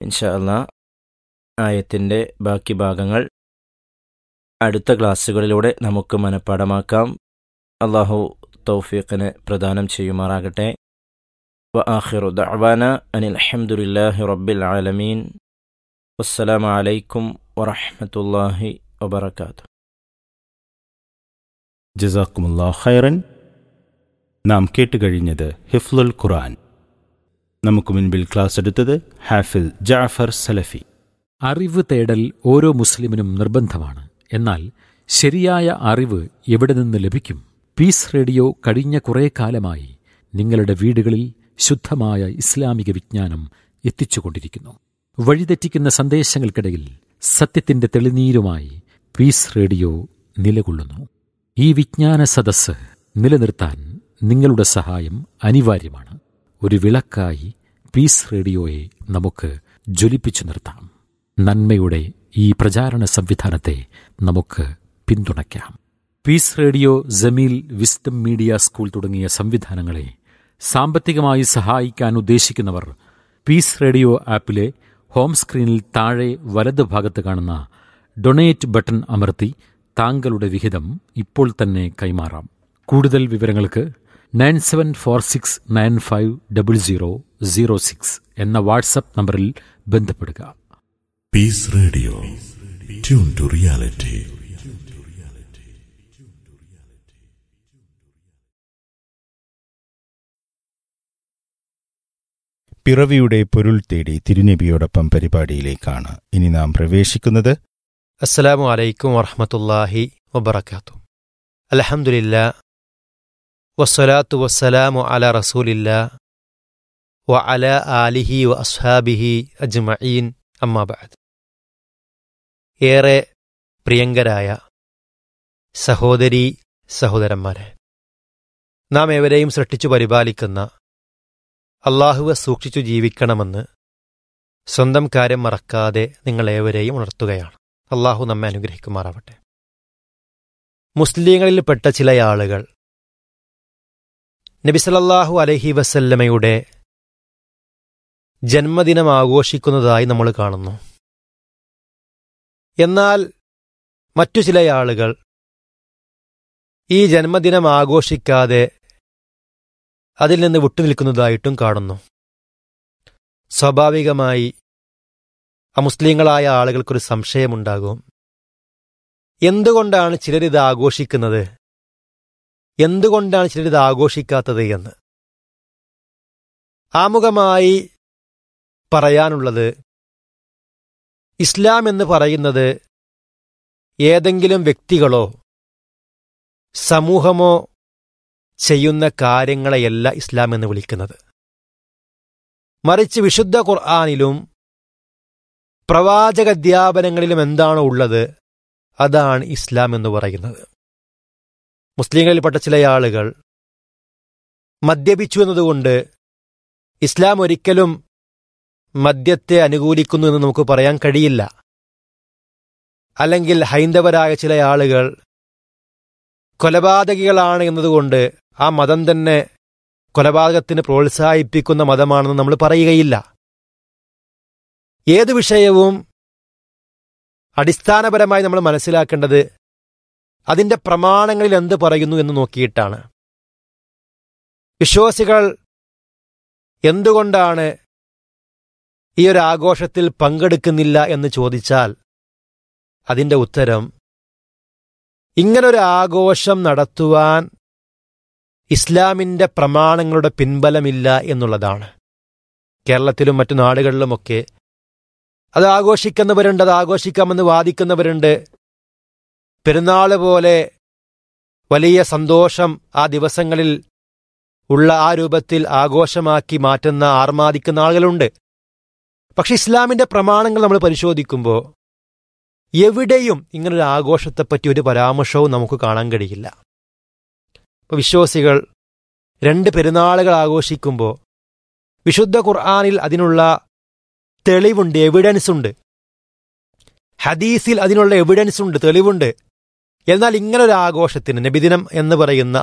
ഇൻഷാ അല്ലാ ആയത്തിൻ്റെ ബാക്കി ഭാഗങ്ങൾ അടുത്ത ക്ലാസ്സുകളിലൂടെ നമുക്ക് മനഃപ്പാടമാക്കാം അള്ളാഹു തൗഫീഖിന് പ്രദാനം ചെയ്യുമാറാകട്ടെ വ ആഖിറു ദഅവാന അനിൽ അൽഹംദുലില്ലാഹി റബ്ബിൽ ആലമീൻ വസ്സലാമു അലൈക്കും വറഹ്മത്തുള്ളാഹി വബറകാതുഹു ജസാക്കുമുല്ലാ ഖൈറൻ നാം കേട്ടുകഴിഞ്ഞത് ഹിഫ്ലുൽ ഖുർആൻ നമുക്ക് മുൻപിൽ ക്ലാസ് എടുത്തത് ഹാഫിൽ ജാഫർ സലഫി അറിവ് തേടൽ ഓരോ മുസ്ലിമിനും നിർബന്ധമാണ് എന്നാൽ ശരിയായ അറിവ് എവിടെ നിന്ന് ലഭിക്കും പീസ് റേഡിയോ കഴിഞ്ഞ കുറേ കാലമായി നിങ്ങളുടെ വീടുകളിൽ ശുദ്ധമായ ഇസ്ലാമിക വിജ്ഞാനം എത്തിച്ചുകൊണ്ടിരിക്കുന്നു വഴിതെറ്റിക്കുന്ന സന്ദേശങ്ങൾക്കിടയിൽ സത്യത്തിന്റെ തെളിനീരുമായി പീസ് റേഡിയോ നിലകൊള്ളുന്നു ഈ വിജ്ഞാന സദസ്സ് നിലനിർത്താൻ നിങ്ങളുടെ സഹായം അനിവാര്യമാണ് ഒരു വിളക്കായി പീസ് റേഡിയോയെ നമുക്ക് ജ്വലിപ്പിച്ചു നിർത്താം നന്മയുടെ ഈ പ്രചാരണ സംവിധാനത്തെ നമുക്ക് പിന്തുണയ്ക്കാം Peace Radio Jameel Wisdom Media school തുടങ്ങിയ സംവിധാനങ്ങളെ സാമ്പത്തികമായി സഹായിക്കാൻ ഉദ്ദേശിക്കുന്നവർ പീസ് റേഡിയോ ആപ്പിലെ ഹോം സ്ക്രീനിൽ താഴെ വലത് ഭാഗത്ത് കാണുന്ന ഡൊണേറ്റ് ബട്ടൺ അമർത്തി താങ്കളുടെ വിഹിതം ഇപ്പോൾ തന്നെ കൈമാറാം കൂടുതൽ വിവരങ്ങൾക്ക് nine seven four six nine five double zero zero six എന്ന വാട്സപ്പ് നമ്പറിൽ ബന്ധപ്പെടുക Peace Radio. Tune to reality. പിറവിയുടെ പൊരുൾ തേടി തിരുനബിയോടൊപ്പം പരിപാടിയിലേക്കാണ് ഇനി നാം പ്രവേശിക്കുന്നത് അസ്സലാമു അലൈക്കും വറഹമത്തല്ലാഹി വബർക്കാത്തു അലഹമുല്ല വസ്സലാത്തു വസ്സലാമു അല റസൂലില്ല വ അല ആലിഹി വ അസ്ഹാബിഹി അജ്മഈൻ അമ്മാബാദ് ഏറെ പ്രിയങ്കരായ സഹോദരി സഹോദരന്മാരെ നാം ഏവരെയും സൃഷ്ടിച്ചു പരിപാലിക്കുന്ന അള്ളാഹുവെ സൂക്ഷിച്ചു ജീവിക്കണമെന്ന് സ്വന്തം കാര്യം മറക്കാതെ നിങ്ങളേവരെയും ഉണർത്തുകയാണ് അള്ളാഹു നമ്മെ അനുഗ്രഹിക്കുമാറാവട്ടെ മുസ്ലിങ്ങളിൽപ്പെട്ട ചില ആളുകൾ നബിസലല്ലാഹു അലഹി വസല്ലമയുടെ ജന്മദിനം ആഘോഷിക്കുന്നതായി നമ്മൾ കാണുന്നു എന്നാൽ മറ്റു ചില ആളുകൾ ഈ ജന്മദിനം ആഘോഷിക്കാതെ അതിൽ നിന്ന് വിട്ടുനിൽക്കുന്നതായിട്ടും കാണുന്നു സ്വാഭാവികമായി അമുസ്ലിങ്ങളായ ആളുകൾക്കൊരു സംശയമുണ്ടാകും എന്തുകൊണ്ടാണ് ചിലരിത് ആഘോഷിക്കുന്നത് എന്തുകൊണ്ടാണ് ചിലരിത് ആഘോഷിക്കാത്തത് എന്ന് ആമുഖമായി പറയാനുള്ളത് ഇസ്ലാം എന്ന് പറയുന്നത് ഏതെങ്കിലും വ്യക്തികളോ സമൂഹമോ ചെയ്യുന്ന കാര്യങ്ങളെയല്ല ഇസ്ലാം എന്ന് വിളിക്കുന്നത് മറിച്ച് വിശുദ്ധ ഖുർആാനിലും പ്രവാചകധ്യാപനങ്ങളിലും എന്താണോ ഉള്ളത് അതാണ് ഇസ്ലാം എന്ന് പറയുന്നത് മുസ്ലിങ്ങളിൽപ്പെട്ട ചില ആളുകൾ മദ്യപിച്ചു എന്നതുകൊണ്ട് ഇസ്ലാം ഒരിക്കലും മദ്യത്തെ അനുകൂലിക്കുന്നു എന്ന് നമുക്ക് പറയാൻ കഴിയില്ല അല്ലെങ്കിൽ ഹൈന്ദവരായ ചില ആളുകൾ കൊലപാതകികളാണ് എന്നതുകൊണ്ട് ആ മതം തന്നെ കൊലപാതകത്തിന് പ്രോത്സാഹിപ്പിക്കുന്ന മതമാണെന്ന് നമ്മൾ പറയുകയില്ല ഏത് വിഷയവും അടിസ്ഥാനപരമായി നമ്മൾ മനസ്സിലാക്കേണ്ടത് അതിന്റെ പ്രമാണങ്ങളിൽ എന്ത് പറയുന്നു എന്ന് നോക്കിയിട്ടാണ് വിശ്വാസികൾ എന്തുകൊണ്ടാണ് ഈ ഒരു ആഘോഷത്തിൽ പങ്കെടുക്കുന്നില്ല എന്ന് ചോദിച്ചാൽ അതിന്റെ ഉത്തരം ഇങ്ങനൊരു ആഘോഷം നടത്തുവാൻ ഇസ്ലാമിന്റെ പ്രമാണങ്ങളുടെ പിൻബലമില്ല എന്നുള്ളതാണ് കേരളത്തിലും മറ്റു നാടുകളിലുമൊക്കെ അത് ആഘോഷിക്കുന്നവരുണ്ട് അത് ആഘോഷിക്കാമെന്ന് വാദിക്കുന്നവരുണ്ട് പെരുന്നാള് പോലെ വലിയ സന്തോഷം ആ ദിവസങ്ങളിൽ ഉള്ള ആ രൂപത്തിൽ ആഘോഷമാക്കി മാറ്റുന്ന ആർമാദിക്കുന്ന ആളുകളുണ്ട് പക്ഷെ ഇസ്ലാമിന്റെ പ്രമാണങ്ങൾ നമ്മൾ പരിശോധിക്കുമ്പോൾ എവിടെയും ഇങ്ങനൊരു ആഘോഷത്തെപ്പറ്റി ഒരു പരാമർശവും നമുക്ക് കാണാൻ കഴിയില്ല ഇപ്പൊ വിശ്വാസികൾ രണ്ട് പെരുന്നാളുകൾ ആഘോഷിക്കുമ്പോൾ വിശുദ്ധ ഖുർആാനിൽ അതിനുള്ള തെളിവുണ്ട് എവിഡൻസ് ഉണ്ട് ഹദീസിൽ അതിനുള്ള എവിഡൻസ് ഉണ്ട് തെളിവുണ്ട് എന്നാൽ ഇങ്ങനൊരു ആഘോഷത്തിന് നബിദിനം എന്ന് പറയുന്ന